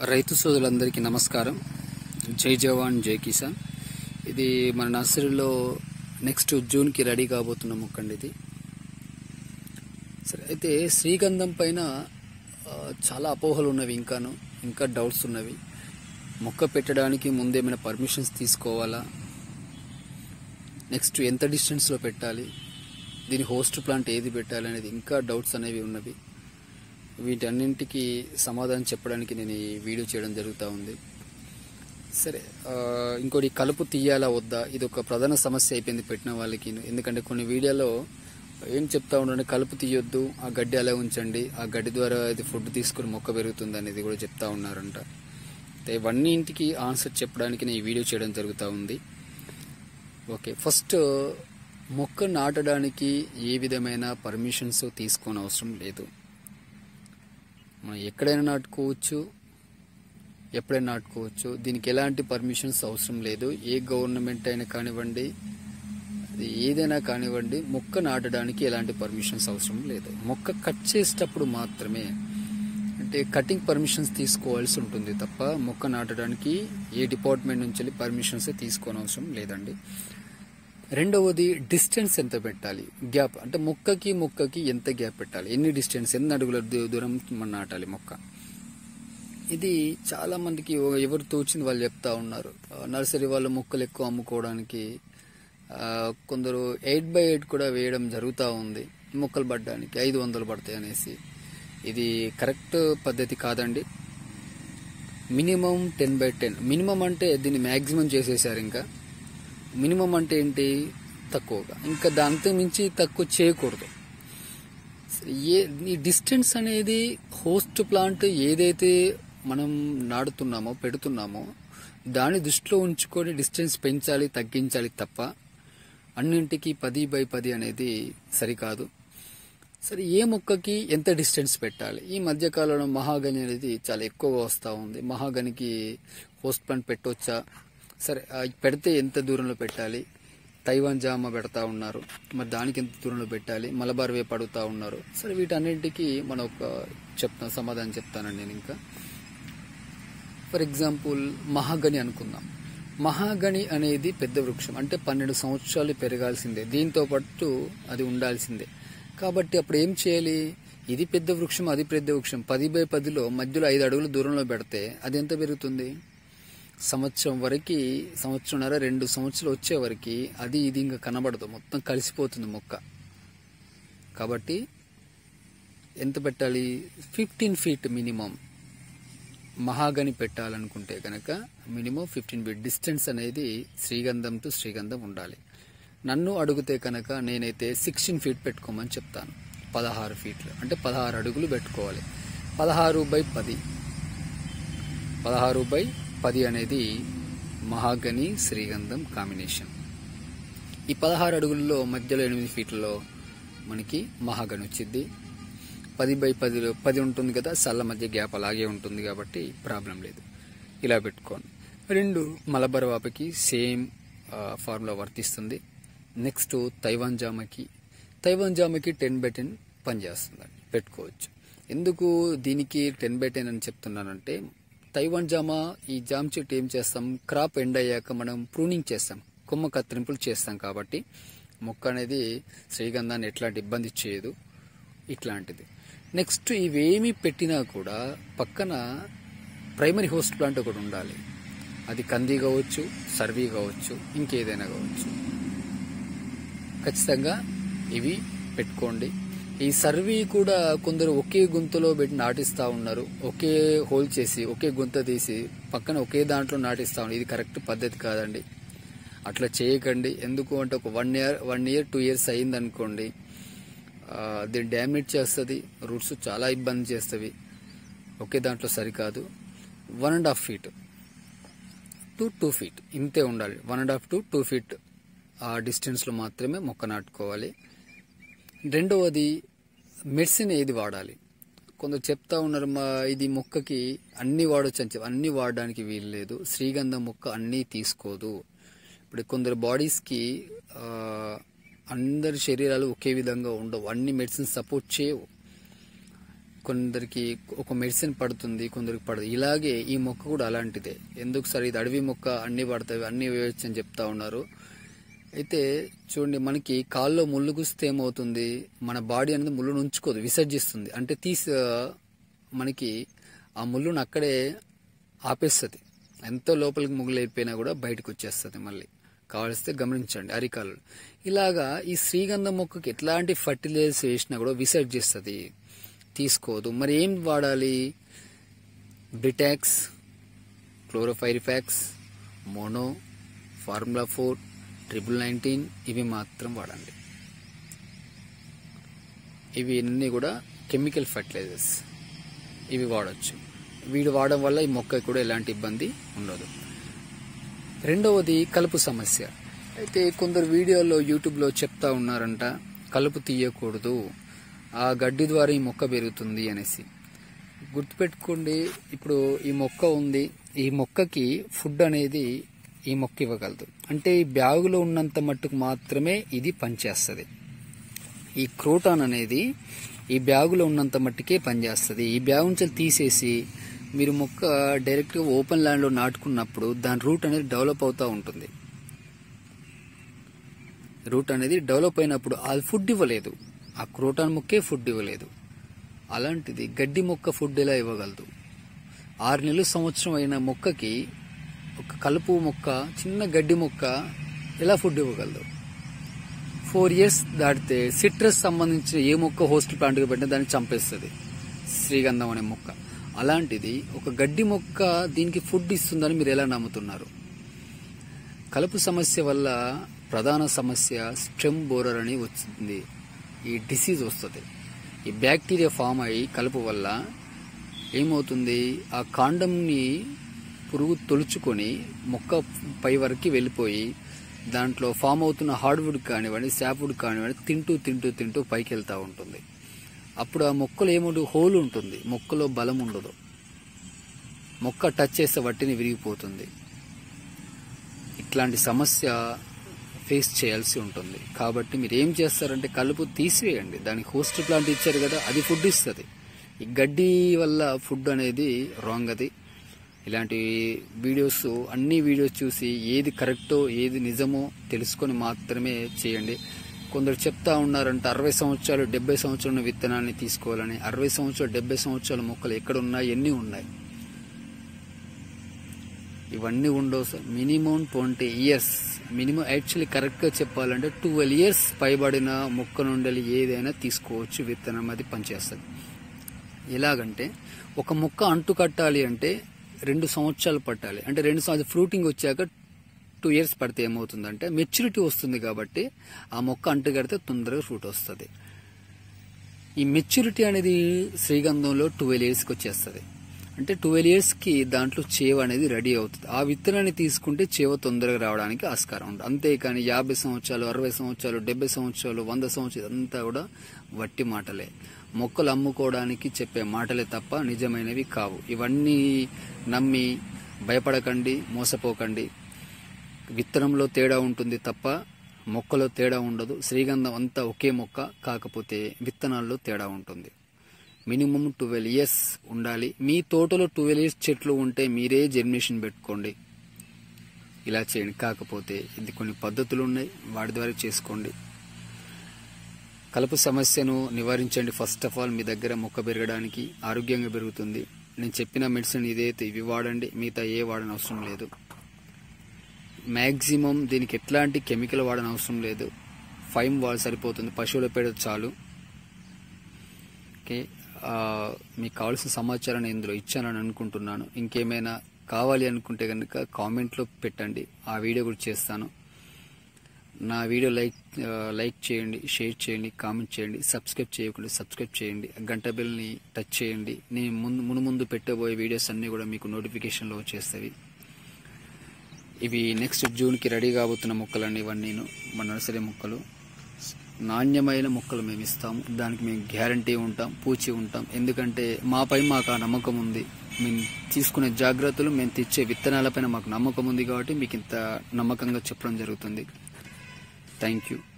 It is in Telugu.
రైతు సోదరులందరికీ నమస్కారం జై జవాన్ జై కిసాన్ ఇది మన నర్సరీలో నెక్స్ట్ జూన్కి రెడీ కాబోతున్న మొక్కండి ఇది సరే అయితే శ్రీగంధం పైన ఆ, చాలా అపోహలు ఉన్నవి ఇంకాను ఇంకా డౌట్స్ ఉన్నవి మొక్క పెట్టడానికి ముందేమైనా పర్మిషన్స్ తీసుకోవాలా నెక్స్ట్ ఎంత డిస్టెన్స్లో పెట్టాలి దీని హోస్ట్ ప్లాంట్ ఏది పెట్టాలి అనేది ఇంకా డౌట్స్ అనేవి ఉన్నవి వీటన్నింటికి సమాధానం చెప్పడానికి నేను ఈ వీడియో చేయడం జరుగుతూ ఉంది సరే ఆ, ఇంకోటి కలుపు తీయాలా వద్దా ఇది ఒక ప్రధాన సమస్య అయిపోయింది పెట్టిన వాళ్ళకి ఎందుకంటే కొన్ని వీడియోలో ఏం చెప్తా ఉండండి కలుపు తీయొద్దు ఆ గడ్డి అలా ఉంచండి ఆ గడ్డి ద్వారా ఇది ఫుడ్ తీసుకుని మొక్క పెరుగుతుంది అనేది కూడా చెప్తా ఉన్నారంట అయితే ఇవన్నీ ఇంటికి ఆన్సర్ చెప్పడానికి నేను ఈ వీడియో చేయడం జరుగుతూ ఉంది ఓకే ఫస్ట్ మొక్క నాటడానికి ఏ విధమైన పర్మిషన్స్ తీసుకోని అవసరం లేదు మనం ఎక్కడైనా నాటుకోవచ్చు ఎప్పుడైనా నాటుకోవచ్చు దీనికి ఎలాంటి పర్మిషన్స్ అవసరం లేదు ఏ గవర్నమెంట్ అయినా కానివ్వండి అది ఏదైనా కానివ్వండి మొక్క నాటడానికి ఎలాంటి పర్మిషన్స్ అవసరం లేదు మొక్క కట్ చేసేటప్పుడు మాత్రమే అంటే కటింగ్ పర్మిషన్స్ తీసుకోవాల్సి ఉంటుంది తప్ప మొక్క నాటడానికి ఏ డిపార్ట్మెంట్ నుంచి పర్మిషన్స్ తీసుకోని అవసరం లేదండి రెండవది డిస్టెన్స్ ఎంత పెట్టాలి గ్యాప్ అంటే మొక్కకి మొక్కకి ఎంత గ్యాప్ పెట్టాలి ఎన్ని డిస్టెన్స్ ఎన్ని అడుగుల దూ- దూరం మనం నాటాలి మొక్క ఇది చాలా మందికి ఓ- ఎవరు తోచింది వాళ్ళు చెప్తా ఉన్నారు ఆ, నర్సరీ వాళ్ళు మొక్కలు ఎక్కువ అమ్ముకోవడానికి ఆ, కొందరు ఎయిట్ బై ఎయిట్ కూడా వేయడం జరుగుతూ ఉంది మొక్కలు పడడానికి ఐదు వందలు పడతాయి అనేసి ఇది కరెక్ట్ పద్ధతి కాదండి minimum ten by ten minimum అంటే దీన్ని మ్యాక్సిమం చేసేసారు ఇంకా మినిమం అంటే ఏంటి తక్కువగా ఇంకా దాంతో మించి తక్కువ చేయకూడదు ఏ ఈ డిస్టెన్స్ అనేది హోస్ట్ ప్లాంట్ ఏదైతే మనం నాడుతున్నామో పెడుతున్నామో దాన్ని దృష్టిలో ఉంచుకొని డిస్టెన్స్ పెంచాలి తగ్గించాలి తప్ప అన్నింటికి పది బై పది అనేది సరికాదు సరే ఏ మొక్కకి ఎంత డిస్టెన్స్ పెట్టాలి ఈ మధ్య కాలంలో మహాగని అనేది చాలా ఎక్కువగా వస్తూ ఉంది మహాగనికి హోస్ట్ ప్లాంట్ పెట్టవచ్చా సరే ఆ పెడితే ఎంత దూరంలో పెట్టాలి తైవాన్ జామ పెడతా ఉన్నారు మరి దానికి ఎంత దూరంలో పెట్టాలి మలబార్ వేపు అడుగుతా ఉన్నారు సరే వీటన్నింటికి మనం ఒక చెప్తాను సమాధానం చెప్తానండి నేను ఇంకా ఫర్ ఎగ్జాంపుల్ మహాగని అనుకుందాం మహాగని అనేది పెద్ద వృక్షం అంటే పన్నెండు సంవత్సరాలు పెరగాల్సిందే దీంతో పాటు అది ఉండాల్సిందే కాబట్టి అప్పుడు ఏం చేయాలి ఇది పెద్ద వృక్షం అది పెద్ద వృక్షం పది బై పదిలో మధ్యలో ఐదు అడుగుల దూరంలో పెడితే అది ఎంత పెరుగుతుంది సంవత్సరం వరకు సంవత్సరంన్నర రెండు సంవత్సరాలు వచ్చే వరకు అది ఇది ఇంకా కనబడదు మొత్తం కలిసిపోతుంది మొక్క కాబట్టి ఎంత పెట్టాలి ఫిఫ్టీన్ ఫీట్ మినిమం మహాగని పెట్టాలనుకుంటే కనుక మినిమం ఫిఫ్టీన్ ఫీట్ డిస్టెన్స్ అనేది శ్రీగంధం టు శ్రీగంధం ఉండాలి నన్ను అడిగితే కనుక నేనైతే సిక్స్టీన్ ఫీట్ పెట్టుకోమని చెప్తాను పదహారు ఫీట్లు అంటే పదహారు అడుగులు పెట్టుకోవాలి పదహారు బై పది పదహారు బై పది అనేది మహాగని శ్రీగంధం కాంబినేషన్ ఈ పదహారు అడుగుల్లో మధ్యలో ఎనిమిది ఫీట్లలో మనకి మహాగని వచ్చింది పది బై పదిలో పది ఉంటుంది కదా సల్ల మధ్య గ్యాప్ అలాగే ఉంటుంది కాబట్టి ప్రాబ్లం లేదు ఇలా పెట్టుకోండి రెండు మలబర్ వాపకి సేమ్ ఫార్ములా వర్తిస్తుంది నెక్స్ట్ తైవాన్ జామకి తైవాన్ జామకి టెన్ బై టెన్ పనిచేస్తుందండి పెట్టుకోవచ్చు ఎందుకు దీనికి టెన్ బై టెన్ అని చెప్తున్నానంటే తైవాన్ జామ ఈ జామ చెట్టు ఏం చేస్తాం క్రాప్ ఎండ్ అయ్యాక మనం ప్రూనింగ్ చేస్తాం కొమ్మ కత్తిరింపులు చేస్తాం కాబట్టి మొక్క అనేది శ్రీగంధాన్ని ఎట్లాంటి ఇబ్బంది చేయదు ఇట్లాంటిది నెక్స్ట్ ఇవేమి పెట్టినా కూడా పక్కన ప్రైమరీ హోస్ట్ ప్లాంట్ ఒకటి ఉండాలి అది కంది కావచ్చు సర్వీ కావచ్చు ఇంకేదైనా కావచ్చు ఖచ్చితంగా ఇవి పెట్టుకోండి ఈ సర్వీ కూడా కొందరు ఒకే గుంతలో పెట్టి నాటిస్తా ఉన్నారు ఒకే హోల్ చేసి ఒకే గుంత తీసి పక్కన ఒకే దాంట్లో నాటిస్తా ఉన్నారు ఇది కరెక్ట్ పద్ధతి కాదండి అట్లా చేయకండి ఎందుకు అంటే ఒక one year one year two years అయింది అనుకోండి దీన్ని డ్యామేజ్ చేస్తుంది రూట్స్ చాలా ఇబ్బంది చేస్తవి ఒకే దాంట్లో సరికాదు one and half feet to two feet ఇంతే ఉండాలి one and half to two feet ఆ డిస్టెన్స్లో మాత్రమే మొక్క నాటుకోవాలి రెండవది మెడిసిన్ ఏది వాడాలి కొందరు చెప్తా ఉన్నారు మా ఇది మొక్కకి అన్ని వాడొచ్చు అని చెప్పి అన్ని వాడడానికి వీలు లేదు శ్రీగంధం మొక్క అన్నీ తీసుకోదు ఇప్పుడు కొందరు బాడీస్కి ఆ, అందరి శరీరాలు ఒకే విధంగా ఉండవు అన్ని మెడిసిన్ సపోర్ట్ చేయవు కొందరికి ఒక మెడిసిన్ పడుతుంది కొందరికి పడదు ఇలాగే ఈ మొక్క కూడా అలాంటిదే ఎందుకు సార్ ఇది అడవి మొక్క అన్ని పడతాయి అన్ని వేయచ్చు అని చెప్తా ఉన్నారు అయితే చూడండి మనకి కాల్లో ముళ్ళు గుస్తే ఏమవుతుంది మన బాడీ అనేది ముళ్ళును ఉంచుకోదు విసర్జిస్తుంది అంటే తీసి మనకి ఆ ముళ్ళును అక్కడే ఆపేస్తుంది ఎంతో లోపలికి ముగ్గులు అయిపోయినా కూడా బయటకు వచ్చేస్తుంది మళ్ళీ కావలిస్తే గమనించండి అరికాలు ఇలాగా ఈ శ్రీగంధం మొక్కకి ఎట్లాంటి ఫర్టిలైజర్స్ వేసినా కూడా విసర్జిస్తుంది తీసుకోదు మరి ఏం వాడాలి బ్రిటాక్స్ chlorpyrifos mono formula four triple nineteen ఇవి మాత్రం వాడండి ఇవి అన్నీ కూడా కెమికల్ ఫర్టిలైజర్స్ ఇవి వాడచ్చు వీడు వాడడం వల్ల ఈ మొక్క కూడా ఎలాంటి ఇబ్బంది ఉండదు రెండవది కలుపు సమస్య అయితే కొందరు వీడియోలో యూట్యూబ్లో చెప్తా ఉన్నారంట కలుపు తీయకూడదు ఆ గడ్డి ద్వారా ఈ మొక్క పెరుగుతుంది అనేసి గుర్తుపెట్టుకోండి ఇప్పుడు ఈ మొక్క ఉంది ఈ మొక్కకి ఫుడ్ అనేది ఈ మొక్క ఇవ్వగలదు అంటే ఈ బ్యాగులో ఉన్నంత మట్టుకు మాత్రమే ఇది పనిచేస్తుంది ఈ క్రోటాన్ అనేది ఈ బ్యాగులో ఉన్నంత మట్టుకే పనిచేస్తుంది ఈ బ్యాగ్ నుంచి తీసేసి మీరు మొక్క డైరెక్ట్గా ఓపెన్ ల్యాండ్లో నాటుకున్నప్పుడు దాని రూట్ అనేది డెవలప్ అవుతూ ఉంటుంది రూట్ అనేది డెవలప్ అయినప్పుడు అది ఫుడ్ ఇవ్వలేదు ఆ క్రోటాన్ మొక్కే ఫుడ్ ఇవ్వలేదు అలాంటిది గడ్డి మొక్క ఫుడ్ ఎలా ఇవ్వగలదు ఆరు నెలలు సంవత్సరం అయిన మొక్కకి ఒక కలుపు మొక్క చిన్న గడ్డి మొక్క ఎలా ఫుడ్ ఇవ్వగలదు ఫోర్ ఇయర్స్ దాటితే సిట్రస్ సంబంధించిన ఏ మొక్క హోస్ట్ ప్లాంట్గా పెట్టినా దాన్ని చంపేస్తుంది శ్రీగంధం అనే మొక్క అలాంటిది ఒక గడ్డి మొక్క దీనికి ఫుడ్ ఇస్తుందని మీరు ఎలా నమ్ముతున్నారు కలుపు సమస్య వల్ల ప్రధాన సమస్య స్టెమ్ బోరర్ అని వచ్చింది ఈ డిసీజ్ వస్తుంది ఈ బ్యాక్టీరియా ఫామ్ అయ్యి కలుపు వల్ల ఏమవుతుంది ఆ కాండంని పురుగు తొలుచుకొని మొక్క పై వరకు వెళ్ళిపోయి దాంట్లో ఫామ్ అవుతున్న హార్డ్వుడ్ కానివ్వండి శాప్వుడ్ కానివ్వండి తింటూ తింటూ తింటూ పైకి వెళ్తూ ఉంటుంది అప్పుడు ఆ మొక్కలో ఏముంటుంది హోల్ ఉంటుంది మొక్కలో బలం ఉండదు మొక్క టచ్ చేస్తే వట్టిని విరిగిపోతుంది ఇట్లాంటి సమస్య ఫేస్ చేయాల్సి ఉంటుంది కాబట్టి మీరు ఏం చేస్తారంటే కలుపు తీసివేయండి దానికి హోస్ట్ ప్లాంట్ ఇచ్చారు కదా అది ఫుడ్ ఇస్తుంది ఈ గడ్డి వల్ల ఫుడ్ అనేది రాంగ్ అది ఇలాంటి వీడియోస్ అన్ని వీడియోస్ చూసి ఏది కరెక్టో ఏది నిజమో తెలుసుకొని మాత్రమే చేయండి కొందరు చెప్తా ఉన్నారంటే అరవై సంవత్సరాలు డెబ్బై సంవత్సరాల విత్తనాన్ని తీసుకోవాలని అరవై సంవత్సరాలు డెబ్బై సంవత్సరాల మొక్కలు ఎక్కడ ఉన్నాయి ఎన్ని ఉన్నాయి ఇవన్నీ ఉండవు sir minimum twenty years minimum actually కరెక్ట్గా చెప్పాలంటే ట్వెల్వ్ ఇయర్స్ పైబడిన మొక్క నుండి ఏదైనా తీసుకోవచ్చు విత్తనం అది పనిచేస్తుంది ఎలాగంటే ఒక మొక్క అంటు కట్టాలి అంటే రెండు సంవత్సరాలు పట్టాలి అంటే రెండు సంవత్సరాలు ఫ్రూటింగ్ వచ్చాక టూ ఇయర్స్ పడితే ఏమవుతుందంటే మెచ్యూరిటీ వస్తుంది కాబట్టి ఆ మొక్క అంటు కడితే తొందరగా ఫ్రూట్ వస్తుంది ఈ మెచ్యూరిటీ అనేది శ్రీగంధంలో ట్వెల్వ్ ఇయర్స్కి వచ్చేస్తుంది అంటే ట్వెల్వ్ ఇయర్స్కి దాంట్లో చేవ అనేది రెడీ అవుతుంది ఆ విత్తనాన్ని తీసుకుంటే చేవ తొందరగా రావడానికి ఆస్కారం ఉంటుంది అంతేకాని యాభై సంవత్సరాలు అరవై సంవత్సరాలు డెబ్బై సంవత్సరాలు వంద సంవత్సరాలు అంతా కూడా వట్టి మాటలే మొక్కలు అమ్ముకోవడానికి చెప్పే మాటలే తప్ప నిజమైనవి కావు ఇవన్నీ నమ్మి భయపడకండి మోసపోకండి విత్తనంలో తేడా ఉంటుంది తప్ప మొక్కలో తేడా ఉండదు శ్రీగంధం అంతా ఒకే మొక్క కాకపోతే విత్తనాల్లో తేడా ఉంటుంది మినిమం ట్వెల్వ్ ఇయర్స్ ఉండాలి మీ తోటలో ట్వెల్వ్ ఇయర్స్ చెట్లు ఉంటే మీరే జర్మినేషన్ పెట్టుకోండి ఇలా చేయండి కాకపోతే ఇది కొన్ని పద్ధతులు ఉన్నాయి వాటి ద్వారా చేసుకోండి కలుపు సమస్యను నివారించండి ఫస్ట్ ఆఫ్ ఆల్ మీ దగ్గర మొక్క పెరగడానికి ఆరోగ్యంగా పెరుగుతుంది నేను చెప్పిన మెడిసిన్ ఇదైతే ఇవి వాడండి మిగతా ఏ వాడని అవసరం లేదు మ్యాక్సిమం దీనికి ఎట్లాంటి కెమికల్ వాడని అవసరం లేదు ఫైమ్ వాడు సరిపోతుంది పశువుల పేడ చాలు ఓకే ఆ, మీకు కావాల్సిన సమాచారాన్ని ఇందులో ఇచ్చానని అనుకుంటున్నాను ఇంకేమైనా కావాలి అనుకుంటే కనుక కామెంట్లో పెట్టండి ఆ వీడియో కూడా చేస్తాను నా వీడియో లైక్ ఆ, లైక్ చేయండి షేర్ చేయండి కామెంట్ చేయండి సబ్స్క్రైబ్ చేయకుండా సబ్స్క్రైబ్ చేయండి గంట బెల్ని టచ్ చేయండి నేను ముందు మును ముందు పెట్టబోయే వీడియోస్ అన్నీ కూడా మీకు నోటిఫికేషన్లో వచ్చేస్తాయి ఇవి నెక్స్ట్ జూన్కి రెడీ కాబోతున్న మొక్కలండి ఇవన్నీ మన నర్సరీ మొక్కలు నాణ్యమైన మొక్కలు మేము ఇస్తాము దానికి మేము గ్యారంటీ ఉంటాం పూచి ఉంటాం ఎందుకంటే మాపై మాకు ఆ నమ్మకం ఉంది మేము తీసుకునే జాగ్రత్తలు మేము తెచ్చే విత్తనాలపైన మాకు నమ్మకం ఉంది కాబట్టి మీకు ఇంత నమ్మకంగా చెప్పడం జరుగుతుంది థ్యాంక్ యూ